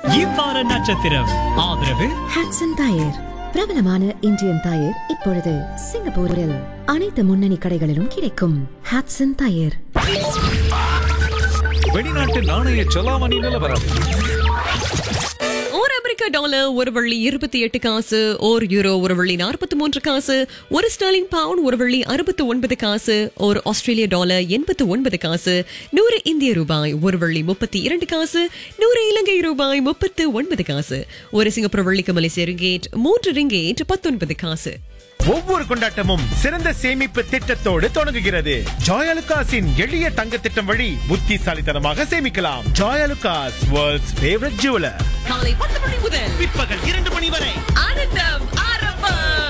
இவ்வார நட்சத்திரம் ஆதரவு ஹாட்சன் டயர் பிரபலமான இந்தியன் டயர் இப்பொழுது சிங்கப்பூரில் அனைத்து முன்னணி கடைகளிலும் கிடைக்கும் ஹாட்சன் டயர் வெளிநாட்டு நாணய செலாவணி நிலவரம் ஒரு அமெரிக்க டாலர் ஒரு வள்ளி இருபத்தி எட்டு காசு ஒரு யூரோ ஒரு வள்ளி நாற்பத்தி மூன்று காசு ஒரு ஸ்டர்லிங் பவுண்ட் ஒரு வள்ளி அறுபத்தி ஒன்பது காசு ஒரு ஆஸ்திரேலிய டாலர் எண்பத்து ஒன்பது காசு நூறு இந்திய ரூபாய் ஒரு வள்ளி முப்பத்தி இரண்டு காசு நூறு இலங்கை ரூபாய் முப்பத்து ஒன்பது காசு ஒரு சிங்கப்பூர் வள்ளிக்கு மலேசிய ரிங்கேட் மூன்று ரிங்கேட் பத்தொன்பது காசு ஒவ்வொரு கொண்டாட்டமும் சிறந்த சேமிப்பு திட்டத்தோடு தொடங்குகிறது ஜாயலுகாஸின் எளிய தங்க திட்டம் வழி புத்திசாலித்தனமாக சேமிக்கலாம் ஜாயலுகாஸ் வேர்ல்ட்ஸ் ஃபேவரட் ஜுவலர் காலை பத்து மணி முதல் பிற்பகல் இரண்டு மணி வரை ஆனந்தம் ஆரம்பம்